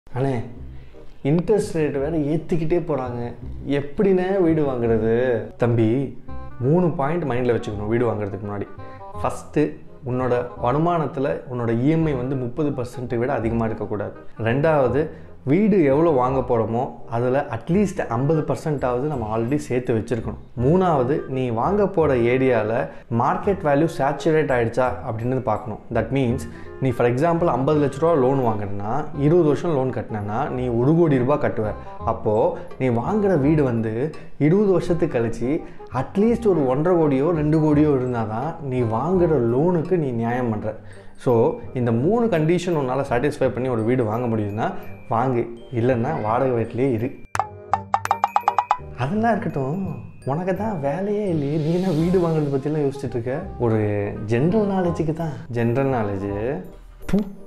அண்ணே interest rate வேறு ஏற்றிக்கிட்டே போகிறாங்க எப்படிண்ணே வீடு வாங்குறது தம்பி மூணு பாயிண்ட் மைண்டில் வச்சுக்கணும் வீடு வாங்குறதுக்கு முன்னாடி ஃபஸ்ட்டு உன்னோட வருமானத்தில் உன்னோட இஎம்ஐ வந்து முப்பது பர்சன்ட்டை விட அதிகமாக இருக்கக்கூடாது ரெண்டாவது வீடு எவ்வளோ வாங்க போகிறோமோ அதில் அட்லீஸ்ட் ஐம்பது பர்சன்டாவது நம்ம ஆல்ரெடி சேர்த்து வச்சுருக்கணும் மூணாவது நீ வாங்க போகிற ஏரியாவில் மார்க்கெட் வேல்யூ சேச்சுரேட் ஆகிடுச்சா அப்படின்னு பார்க்கணும் தட் மீன்ஸ் நீ ஃபார் எக்ஸாம்பிள் ஐம்பது லட்ச ரூபா லோன் வாங்குறேன்னா இருபது வருஷம் லோன் கட்டினேன்னா நீ ஒரு கோடி ரூபாய் கட்டுவ அப்போது நீ வாங்குற வீடு வந்து இருபது வருஷத்துக்கு கழிச்சு அட்லீஸ்ட் ஒரு ஒன்றரை கோடியோ ரெண்டு கோடியோ இருந்தால் தான் நீ வாங்குற லோனுக்கு நீ நியாயம் பண்ணுற ஸோ இந்த மூணு கண்டிஷன் உன்னால் சாட்டிஸ்ஃபை பண்ணி ஒரு வீடு வாங்க முடியுதுன்னா வாங்கு இல்லைன்னா வாடகை வீட்டிலே இரு அதெல்லாம் இருக்கட்டும் உனக்கு தான் வேலையே இல்லையே நீ என்ன வீடு வாங்குறத பற்றிலாம் யோசிச்சுட்டு இருக்க ஒரு ஜென்ரல் நாலேஜுக்கு தான் ஜென்ரல் நாலேஜு